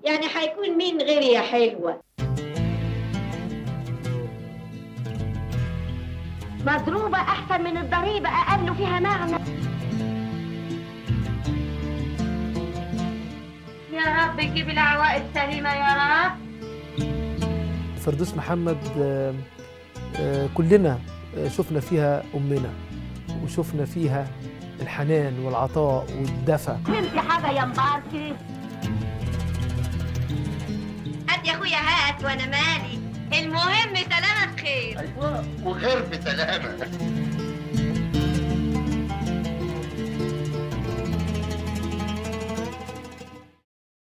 يعني هيكون مين غيري يا حلوة مضروبة أحسن من الضريبة أقل فيها معنى يا رب يجيب العوائد سليمة يا رب فردوس محمد آه، آه، كلنا آه، شفنا فيها أمنا وشفنا فيها الحنان والعطاء والدفى فهمت حاجة يا مباركي هات يا اخويا هات وانا مالي المهم سلامة خير ايوه وغير بسلامه